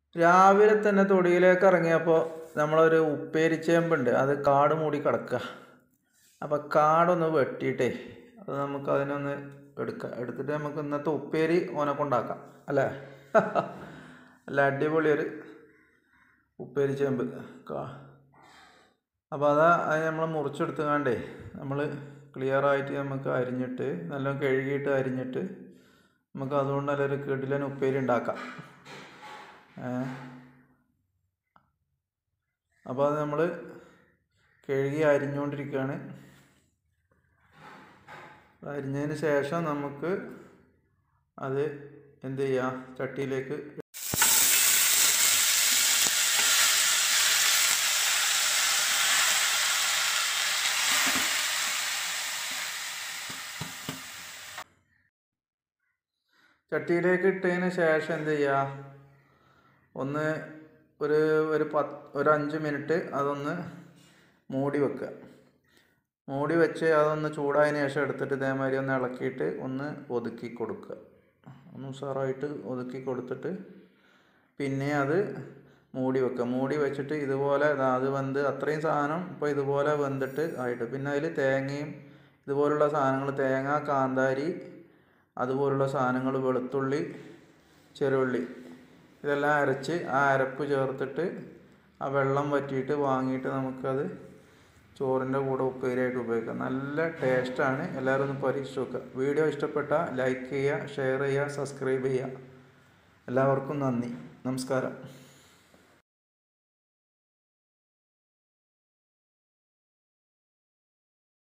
രാവിലെ തന്നെ തൊടിയിലേക്ക് ഇറങ്ങിയപ്പോൾ നമ്മളൊരു ഉപ്പേരിച്ചേമ്പുണ്ട് അത് കാട് മൂടി കിടക്കുക അപ്പോൾ കാടൊന്ന് വെട്ടിയിട്ടേ അത് നമുക്ക് അതിനൊന്ന് എടുക്കാം എടുത്തിട്ട് നമുക്ക് ഇന്നത്തെ ഉപ്പേരി ഓനെ കൊണ്ടാക്കാം അല്ലേ നല്ല അടിപൊളി ഒരു ഉപ്പേരി ചേമ്പ് കാ അപ്പോൾ അതാ അത് നമ്മൾ മുറിച്ചെടുത്തുകാണ്ടേ നമ്മൾ ക്ലിയർ ആയിട്ട് നമുക്ക് അരിഞ്ഞിട്ട് നല്ല കഴുകിയിട്ട് അരിഞ്ഞിട്ട് നമുക്ക് അതുകൊണ്ട് നല്ലൊരു കിടിലൻ ഉപ്പേരി ഉണ്ടാക്കാം അപ്പോൾ അത് നമ്മൾ കഴുകി അരിഞ്ഞുകൊണ്ടിരിക്കുകയാണ് അരിഞ്ഞതിന് ശേഷം നമുക്ക് അത് എന്ത് ചെയ്യാം ചട്ടിയിലേക്ക് ചട്ടിയിലേക്ക് ഇട്ടതിന് ശേഷം എന്ത് ചെയ്യുക ഒന്ന് ഒരു ഒരു പത്ത് ഒരു അഞ്ച് മിനിറ്റ് അതൊന്ന് മൂടി വെക്കുക മൂടി വെച്ച് അതൊന്ന് ചൂടായതിന് ശേഷം എടുത്തിട്ട് ഇതേമാതിരി ഒന്ന് ഇളക്കിയിട്ട് ഒന്ന് ഒതുക്കി കൊടുക്കുക ഒന്ന് ഉഷാറായിട്ട് ഒതുക്കി കൊടുത്തിട്ട് പിന്നെ അത് മൂടി വെക്കുക മൂടി വെച്ചിട്ട് ഇതുപോലെ ദാ അത് വെന്ത് അത്രയും സാധനം ഇപ്പോൾ ഇതുപോലെ വെന്തിട്ട് ആയിട്ട് പിന്നെ അതിൽ തേങ്ങയും ഇതുപോലുള്ള സാധനങ്ങൾ തേങ്ങ കാന്താരി അതുപോലുള്ള സാധനങ്ങൾ വെളുത്തുള്ളി ചെറുള്ളി ഇതെല്ലാം അരച്ച് ആ അരപ്പ് ചേർത്തിട്ട് ആ വെള്ളം വറ്റിയിട്ട് വാങ്ങിയിട്ട് നമുക്കത് ചോറിൻ്റെ കൂടെ ഉപ്പേരിയായിട്ട് ഉപയോഗിക്കാം നല്ല ടേസ്റ്റാണ് എല്ലാവരും ഒന്ന് പരീക്ഷിച്ച് നോക്കുക വീഡിയോ ഇഷ്ടപ്പെട്ടാൽ ലൈക്ക് ചെയ്യുക ഷെയർ ചെയ്യുക സബ്സ്ക്രൈബ് ചെയ്യുക എല്ലാവർക്കും നന്ദി നമസ്കാരം